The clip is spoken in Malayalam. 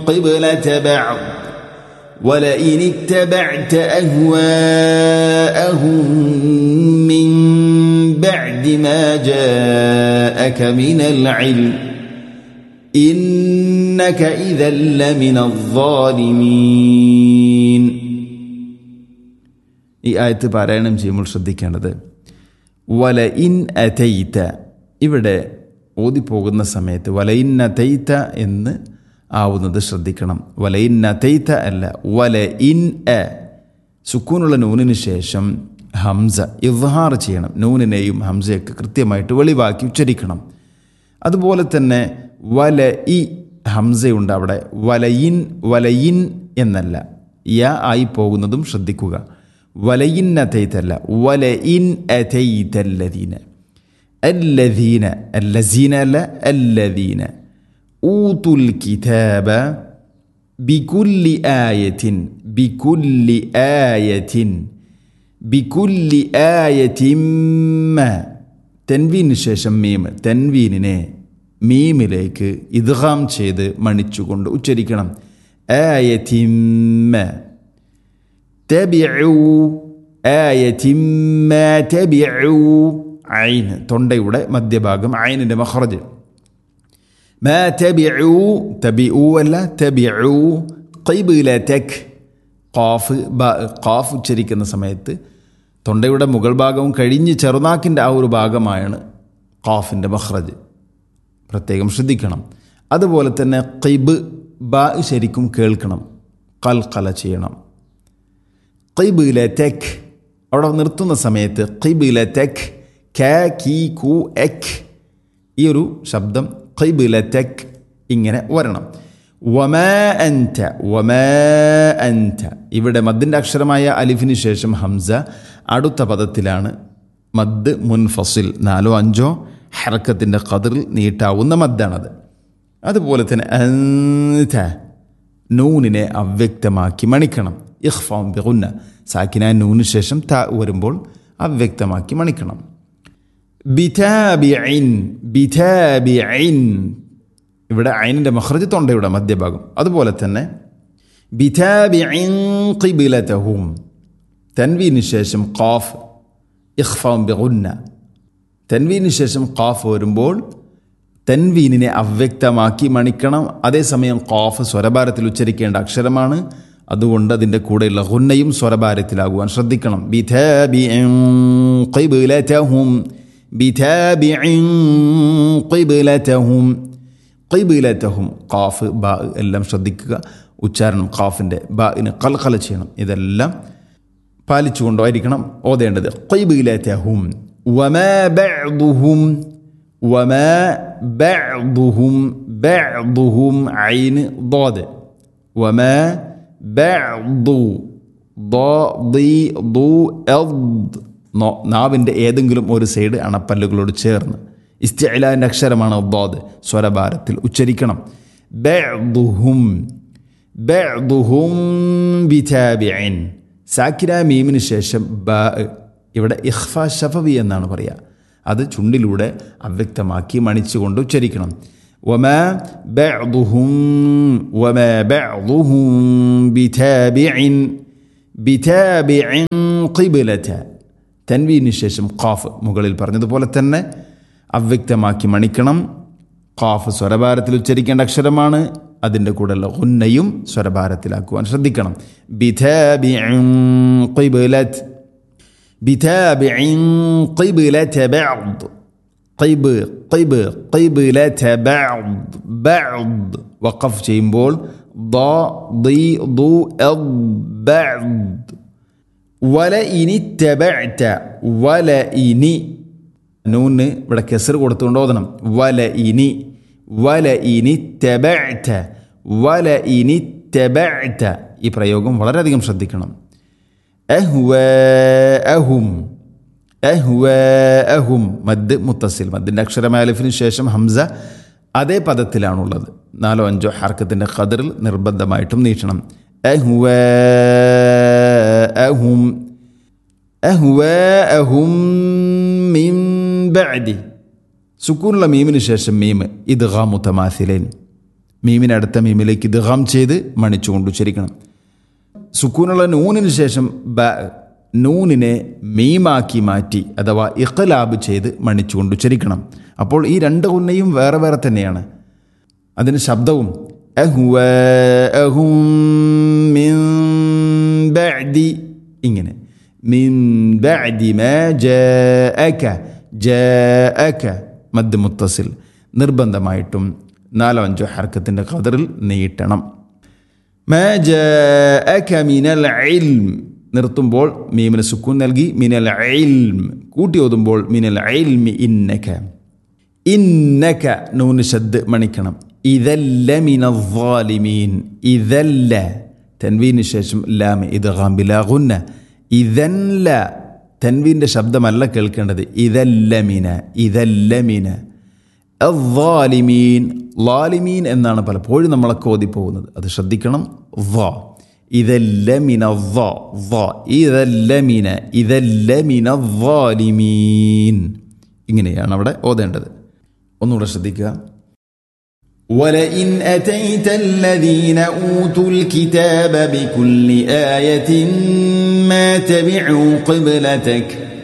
قبلة بعض ولئن اتبعت أهواءهم من بعد ما جاءك من العلم إنك إذا لمن الظالمين ഈ ആയത്ത് പാരായണം ചെയ്യുമ്പോൾ ശ്രദ്ധിക്കേണ്ടത് വല ഇൻ അതൈത്ത ഇവിടെ ഓതിപ്പോകുന്ന സമയത്ത് വല ഇൻ അതൈത്ത എന്ന് ആവുന്നത് ശ്രദ്ധിക്കണം വല ഇൻ അതൈത്ത അല്ല വല ഇൻ എ സുക്കൂനുള്ള നൂനിന് ശേഷം ഹംസ ഇവഹാർ ചെയ്യണം നൂനിനെയും ഹംസയൊക്കെ കൃത്യമായിട്ട് വെളിവാക്കി ഉച്ചരിക്കണം അതുപോലെ തന്നെ വല ഇ ഹംസയുണ്ട് അവിടെ വലയിൻ വലയിൻ എന്നല്ല യ ആയി പോകുന്നതും ശ്രദ്ധിക്കുക വലയിൻ അതൈത്തല്ല വല ഇൻ അതൈതല്ലദീന الذين الذين لا الذين أوتوا الكتاب بكل آية بكل آية بكل آية ما തെൻവീന് ശേഷം മീം തെൻവീനിനെ മീമിലേക്ക് ഇദ്ഗാം ചെയ്ത് മണിച്ചുകൊണ്ട് ഉച്ചരിക്കണം ആയത്തിമ്മ തബിഉ ആയത്തിമ്മ തബിഉ ഐൻ തൊണ്ടയുടെ മധ്യഭാഗം ഐനിൻ്റെ മഹ്റജ് മാ തബിഉ തബിഉ അല്ല തബിഉ ഖൈബിലതക് ഖാഫ് ബ ഖാഫ് ഉച്ചരിക്കുന്ന സമയത്ത് തൊണ്ടയുടെ മുകൾ ഭാഗവും കഴിഞ്ഞ് ചെറുനാക്കിൻ്റെ ആ ഒരു ഭാഗമാണ് ഖാഫിൻ്റെ മഹ്റജ് പ്രത്യേകം ശ്രദ്ധിക്കണം അതുപോലെ തന്നെ ഖൈബ് ബ ശരിക്കും കേൾക്കണം കൽക്കല ചെയ്യണം ഖൈബിലെ തെക് അവിടെ നിർത്തുന്ന സമയത്ത് ഖൈബിലെ തെക് ക കി കു എക് ഈ ഒരു ശബ്ദം ഖൈബിലെ തെക് ഇങ്ങനെ വരണം വമ അൻത വമ അൻത ഇവിടെ മദ്ദിൻ്റെ അക്ഷരമായ അലിഫിന് ശേഷം ഹംസ അടുത്ത പദത്തിലാണ് മദ് മുൻഫസിൽ നാലോ അഞ്ചോ ഹറക്കത്തിൻ്റെ കതിറിൽ നീട്ടാവുന്ന മദ്ദാണത് അതുപോലെ തന്നെ അൻത നൂനിനെ അവ്യക്തമാക്കി മണിക്കണം ഇഖ്ഫാം ബിഗുന്ന സാക്കിന നൂന് ശേഷം ത വരുമ്പോൾ അവ്യക്തമാക്കി മണിക്കണം ബിതാബിഇൻ ബിതാബിഇൻ ഇവിടെ ഐനിൻ്റെ മഹ്റജ് തൊണ്ടയുടെ മധ്യഭാഗം അതുപോലെ തന്നെ ബിതാബിഇൻ ഖിബിലതഹും തൻവീന് ശേഷം ഖാഫ് ഇഖ്ഫാം ബിഗുന്ന തൻവീന് ശേഷം ഖാഫ് വരുമ്പോൾ തൻവീനിനെ അവ്യക്തമാക്കി മണിക്കണം അതേസമയം ഖാഫ് സ്വരഭാരത്തിൽ ഉച്ചരിക്കേണ്ട അക്ഷരമാണ് അതുകൊണ്ട് അതിൻ്റെ കൂടെയുള്ള ഹുന്നയും സ്വരഭാരത്തിലാകുവാൻ ശ്രദ്ധിക്കണം ബിതാബിഇൻ ഖിബിലതഹും ബിതാബിഇൻ ഖിബിലതഹും ഖിബിലതഹും ഖാഫ് ബ എല്ലാം ശ്രദ്ധിക്കുക ഉച്ചാരണം ഖാഫിൻ്റെ ബിന് കൽക്കല ചെയ്യണം ഇതെല്ലാം പാലിച്ചുകൊണ്ടായിരിക്കണം ഓതേണ്ടത് ഖിബിലതഹും وما بعضهم وما بعضهم بعضهم عين ضاد وما بعض ضي ضو أض നാവിൻ്റെ ഏതെങ്കിലും ഒരു സൈഡ് അണപ്പല്ലുകളോട് ചേർന്ന് ഇസ്തിഅലാൻ്റെ അക്ഷരമാണ് ദ്വാദ് സ്വരഭാരത്തിൽ ഉച്ചരിക്കണം ബഅ്ദുഹും ബഅ്ദുഹും ബിതാബിഇൻ സാക്കിര മീമിന് ശേഷം ബ ഇവിടെ ഇഖ്ഫ ഷഫവി എന്നാണ് പറയുക അത് ചുണ്ടിലൂടെ അവ്യക്തമാക്കി മണിച്ചുകൊണ്ട് ഉച്ചരിക്കണം وما بعضهم وما بعضهم بتابع بتابع قبلة തൻവീന് ശേഷം ഖാഫ് മുകളിൽ പറഞ്ഞതുപോലെ തന്നെ അവ്യക്തമാക്കി മണിക്കണം ഖാഫ് സ്വരഭാരത്തിൽ ഉച്ചരിക്കേണ്ട അക്ഷരമാണ് അതിൻ്റെ കൂടെയുള്ള ഹുന്നയും സ്വരഭാരത്തിലാക്കുവാൻ ശ്രദ്ധിക്കണം ബിഥാബിഇൻ ഖിബ്ലത്ത് بتابع قبلة بعض قيب قيب قبلة بعض بعض وقف ചെയ്യുമ്പോൾ ضا ضي ضو أض بعض ولئن اتبعت ولئن നൂന് ഇവിടെ കെസർ കൊടുത്തുകൊണ്ട് ഓതണം വല ഇനി വല ഇനി തെബഴറ്റ വല ഇനി തെബഴറ്റ ഈ പ്രയോഗം വളരെയധികം ശ്രദ്ധിക്കണം അഹ്വാഅഹും അഹ്വാഅഹും മദ് മുത്തസിൽ മദ്ദിൻ്റെ അക്ഷരമായ അലിഫിന് ശേഷം ഹംസ അതേ പദത്തിലാണുള്ളത് നാലോ അഞ്ചോ ഹർക്കത്തിൻ്റെ ഖദറിൽ നിർബന്ധമായിട്ടും നീട്ടണം അഹ്വാഅഹും അഹ്വാഅഹും മിൻ ബഅദി സുക്കൂനുള്ള മീമിന് ശേഷം മീം ഇദ്ഗാ മുത്തമാസിലൈൻ മീമിനെ അടുത്ത മീമിലേക്ക് ദഹം ചെയ്ത് മണിച്ചുകൊണ്ട് ഉച്ചരിക്കണം സുക്കൂനുള്ള നൂനിന് ശേഷം ബ നൂനിനെ മീമാക്കി മാറ്റി അഥവാ ഇഖലാബ് ചെയ്ത് മണിച്ചുകൊണ്ട് ഉച്ചരിക്കണം അപ്പോൾ ഈ രണ്ട് ഉന്നയും വേറെ വേറെ തന്നെയാണ് അതിന് ശബ്ദവും അഹ്വാഅഹും മിൻ ബഅദി ഇങ്ങനെ മിൻ ബഅദി മാ ജാഅക ജാഅക മദ് മുത്തസിൽ നിർബന്ധമായിട്ടും നാലോ അഞ്ചോ ഹർക്കത്തിൻ്റെ ഖദറിൽ നീട്ടണം മാ ജാഅക മിനൽ ഇൽം നിർത്തുമ്പോൾ മീമിന് സുക്കൂൻ നൽകി മിനൽ ഇൽം കൂട്ടി ഓതുമ്പോൾ മിനൽ ഇൽമി ഇന്നക ഇന്നക നൂന് ശദ് മണിക്കണം ഇതല്ല മിനീൻ ഇതല്ല തൻവീന് ശേഷം ലാമ് ഇത് ഗാംബിലാകുന്ന ഇതല്ല തൻവീൻ്റെ ശബ്ദമല്ല കേൾക്കേണ്ടത് ഇതല്ല മിന ഇതല്ല മിന അവാലിമീൻ ലാലിമീൻ എന്നാണ് പലപ്പോഴും നമ്മളൊക്കെ ഓതിപ്പോകുന്നത് അത് ശ്രദ്ധിക്കണം വ ഇതല്ലമിന വ വ ഇതല്ലമിന ഇതല്ലമിന വാലിമീൻ ഇങ്ങനെയാണ് അവിടെ ഓതേണ്ടത് ഒന്നുകൂടെ ശ്രദ്ധിക്കുക ولئن أتيت الذين أوتوا الكتاب بكل آية ما تبعوا قبلتك